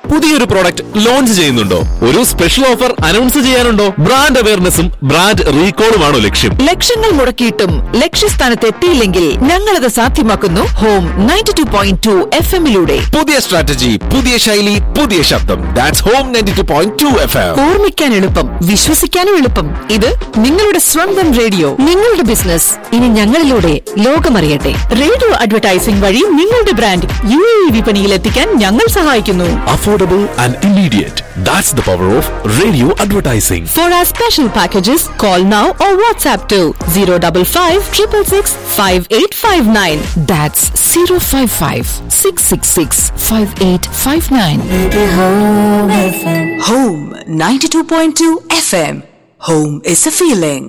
പുതിയൊരു product launch ചെയ്യുന്നുണ്ടോ ഒരു സ്പെഷ്യൽ ഓഫർ അനൗൺസ് ചെയ്യാനുണ്ടോ ബ്രാൻഡ് അവയർനെസ്സും ബ്രാൻഡ് റീകോളുമാണോ ലക്ഷ്യം ലക്ഷങ്ങൾ മുടക്കിയിട്ടും ലക്ഷ്യസ്ഥാനത്ത് എത്തിയില്ലെങ്കിൽ ഞങ്ങളത് സാധ്യമാക്കുന്നു home ninety two point two F എമ്മിലൂടെ പുതിയ സ്ട്രാറ്റജി പുതിയ ശൈലി പുതിയ ശബ്ദം that's home ninety two point two F M ഓർമ്മിക്കാൻ എളുപ്പം വിശ്വസിക്കാനും എളുപ്പം ഇത് നിങ്ങളുടെ സ്വന്തം റേഡിയോ നിങ്ങളുടെ ബിസിനസ് ഇനി ഞങ്ങളിലൂടെ ലോകമറിയട്ടെ റേഡിയോ അഡ്വർടൈസിംഗ് വഴി നിങ്ങളുടെ ബ്രാൻഡ് യു എ വിപണിയിൽ എത്തിക്കാൻ ഞങ്ങൾ സഹായിക്കുന്നു affordable and immediate that's the power of radio advertising For our special packages, call now or WhatsApp to 055 666 5859. That's 055 666 5859. Home 92.2 FM. Home is a feeling.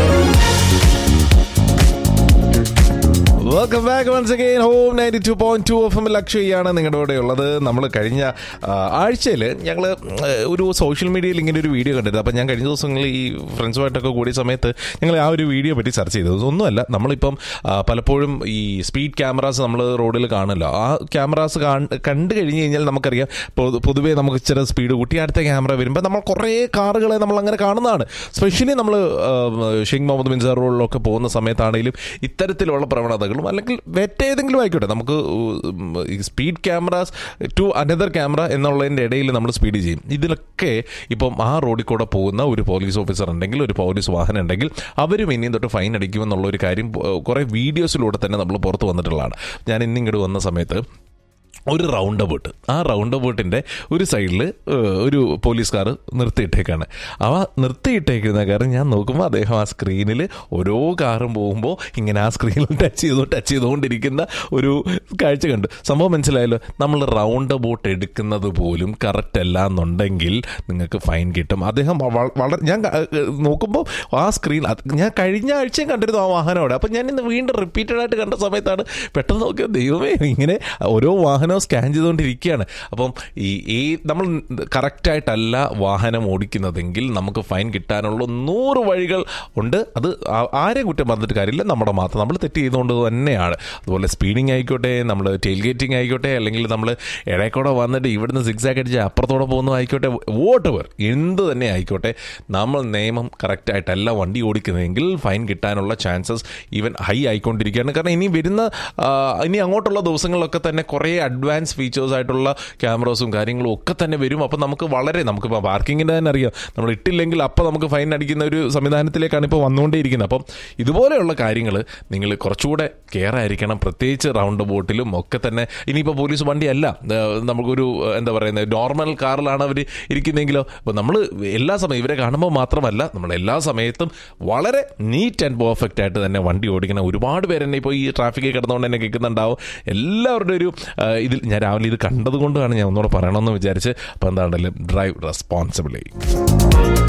Welcome back once again home ninety two point two F M ലക്ഷ്യയാണ് നിങ്ങളുടെ കൂടെ ഉള്ളത് നമ്മൾ കഴിഞ്ഞ ആഴ്ചയിൽ ഞങ്ങൾ ഒരു social മീഡിയയിൽ ഇങ്ങനെ ഒരു വീഡിയോ കണ്ടിരുന്നു അപ്പം ഞാൻ കഴിഞ്ഞ ദിവസങ്ങളിൽ ഈ ഫ്രണ്ട്സുമായിട്ടൊക്കെ കൂടിയ സമയത്ത് ഞങ്ങൾ ആ ഒരു വീഡിയോ പറ്റി ചർച്ച ചെയ്തത് ഒന്നുമല്ല നമ്മളിപ്പം ആ, പലപ്പോഴും ഈ സ്പീഡ് ക്യാമറാസ് നമ്മൾ റോഡിൽ കാണില്ല ആ ക്യാമറാസ് കണ്ടു കഴിഞ്ഞ് കഴിഞ്ഞാൽ നമുക്കറിയാം പൊതു- പൊതുവേ നമുക്ക് ഇച്ചിരി സ്പീഡ് കൂട്ടി അടുത്ത ക്യാമറ വരുമ്പോൾ നമ്മൾ കുറേ കാറുകളെ നമ്മൾ അങ്ങനെ കാണുന്നതാണ് സ്പെഷ്യലി നമ്മൾ ഷെയ്ഖ് മുഹമ്മദ് മിൻസാർ റോഡിലൊക്കെ പോകുന്ന സമയത്താണെങ്കിലും ഇത്തരത്തിലുള്ള പ്രവണതകളും അല്ലെങ്കിൽ മറ്റേതെങ്കിലും ആയിക്കോട്ടെ നമുക്ക് ഉം, ഈ speed cameras to another camera എന്നുള്ളതിൻ്റെ ഇടയിൽ നമ്മൾ സ്പീഡ് ചെയ്യും ഇതിലൊക്കെ ഇപ്പം ആ റോഡിൽ കൂടെ പോകുന്ന ഒരു പോലീസ് ഓഫീസർ ഉണ്ടെങ്കിൽ ഒരു പോലീസ് വാഹനം ഉണ്ടെങ്കിൽ അവരും ഇനിയും തൊട്ട് ഫൈൻ അടിക്കുമെന്നുള്ള ഒരു കാര്യം ഏഹ്, കുറേ വീഡിയോസിലൂടെ തന്നെ നമ്മൾ പുറത്ത് വന്നിട്ടുള്ളതാണ് ഞാൻ ഇന്നിങ്ങോട്ട് വന്ന സമയത്ത് ഒരു റൗണ്ട് അബൌട്ട് ആ റൗണ്ട് അബൌട്ടിൻ്റെ ഒരു സൈഡിൽ ഒരു പോലീസുകാർ നിർത്തിയിട്ടേക്കാണ് അവ നിർത്തിയിട്ടേക്കുന്ന കാരണം ഞാൻ നോക്കുമ്പോൾ അദ്ദേഹം ആ സ്ക്രീനിൽ ഓരോ കാറും പോകുമ്പോൾ ഇങ്ങനെ ആ സ്ക്രീനിൽ ടച്ച് ചെയ്തു ടച്ച് ചെയ്തുകൊണ്ടിരിക്കുന്ന ഒരു കാഴ്ച കണ്ടു സംഭവം മനസ്സിലായല്ലോ നമ്മൾ റൗണ്ട് അബൌട്ട് എടുക്കുന്നത് പോലും കറക്റ്റ് അല്ല എന്നുണ്ടെങ്കിൽ നിങ്ങൾക്ക് ഫൈൻ കിട്ടും അദ്ദേഹം വ- വളരെ ഞാൻ ക- നോക്കുമ്പോൾ ആ സ്ക്രീൻ ഞാൻ കഴിഞ്ഞ ആഴ്ചയും കണ്ടിരുന്നു ആ വാഹനം അവിടെ അപ്പം ഞാൻ ഇന്ന് വീണ്ടും റിപ്പീറ്റഡ് ആയിട്ട് കണ്ട സമയത്താണ് പെട്ടെന്ന് നോക്കിയ ദൈവമേ ഇങ്ങനെ ഓരോ വാഹനവും സ്കാൻ ചെയ്തുകൊണ്ടിരിക്കുകയാണ് അപ്പം ഈ ഈ നമ്മൾ കറക്റ്റായിട്ടല്ല വാഹനം ഓടിക്കുന്നതെങ്കിൽ നമുക്ക് ഫൈൻ കിട്ടാനുള്ള നൂറ് വഴികൾ ഉണ്ട് അത് ആ- ആരെയും കുറ്റം പറഞ്ഞിട്ട് കാര്യമില്ല നമ്മുടെ മാത്രം നമ്മൾ തെറ്റ് ചെയ്തുകൊണ്ട് തന്നെയാണ് അതുപോലെ സ്പീഡിങ് ആയിക്കോട്ടെ നമ്മൾ ടെയിൽ ഗേറ്റിംഗ് ആയിക്കോട്ടെ അല്ലെങ്കിൽ നമ്മൾ ഇടയ്ക്കൂടെ വന്നിട്ട് ഇവിടുന്ന് സിക്സാക്ക് അടിച്ച് അപ്പുറത്തോടെ പോകുന്നു ആയിക്കോട്ടെ വോട്ട് എവർ എന്ത് തന്നെ ആയിക്കോട്ടെ നമ്മൾ നിയമം കറക്റ്റായിട്ടല്ല വണ്ടി ഓടിക്കുന്നതെങ്കിൽ ഫൈൻ കിട്ടാനുള്ള ചാൻസസ് ഈവൻ ഹൈ ആയിക്കൊണ്ടിരിക്കുകയാണ് കാരണം ഇനി വരുന്ന ആ, ഇനി അങ്ങോട്ടുള്ള ദിവസങ്ങളിലൊക്കെ തന്നെ കുറേ അഡ്വാൻസ് ഫീച്ചേഴ്സ് ആയിട്ടുള്ള ക്യാമറാസും കാര്യങ്ങളും ഒക്കെ തന്നെ വരും അപ്പോൾ നമുക്ക് വളരെ നമുക്കിപ്പോൾ പാർക്കിങ്ങിൻ്റെ തന്നെ അറിയാം നമ്മൾ ഇട്ടില്ലെങ്കിൽ അപ്പോൾ നമുക്ക് ഫൈൻ അടിക്കുന്ന ഒരു സംവിധാനത്തിലേക്കാണ് ഇപ്പോൾ വന്നുകൊണ്ടേയിരിക്കുന്നത് അപ്പം ഇതുപോലെയുള്ള കാര്യങ്ങൾ നിങ്ങൾ കുറച്ചുകൂടെ കെയർ ആയിരിക്കണം പ്രത്യേകിച്ച് റൗണ്ട് ബോട്ടിലും ഒക്കെ തന്നെ ഇനിയിപ്പോൾ പോലീസ് വണ്ടിയല്ല ആ, നമുക്കൊരു ആ, എന്താ പറയുന്നത് നോർമൽ കാറിലാണ് അവർ ഇരിക്കുന്നതെങ്കിലോ അപ്പോൾ നമ്മൾ എല്ലാ സമയം ഇവരെ കാണുമ്പോൾ മാത്രമല്ല നമ്മൾ എല്ലാ സമയത്തും വളരെ നീറ്റ് ആൻഡ് പെർഫെക്റ്റ് ആയിട്ട് തന്നെ വണ്ടി ഓടിക്കണം ഒരുപാട് പേര് തന്നെ ഇപ്പോൾ ഈ ട്രാഫിക്കിൽ കിടന്നുകൊണ്ട് തന്നെ കേൾക്കുന്നുണ്ടാവും എല്ലാവരുടെ ഒരു ആ, ഇതിൽ ഞാൻ രാവിലെ ഇത് കണ്ടതുകൊണ്ടാണ് ഞാൻ ഒന്നുകൂടെ പറയണമെന്ന് വിചാരിച്ച് അപ്പോൾ എന്താണെങ്കിലും ഡ്രൈവ് റെസ്പോൺസിബിളി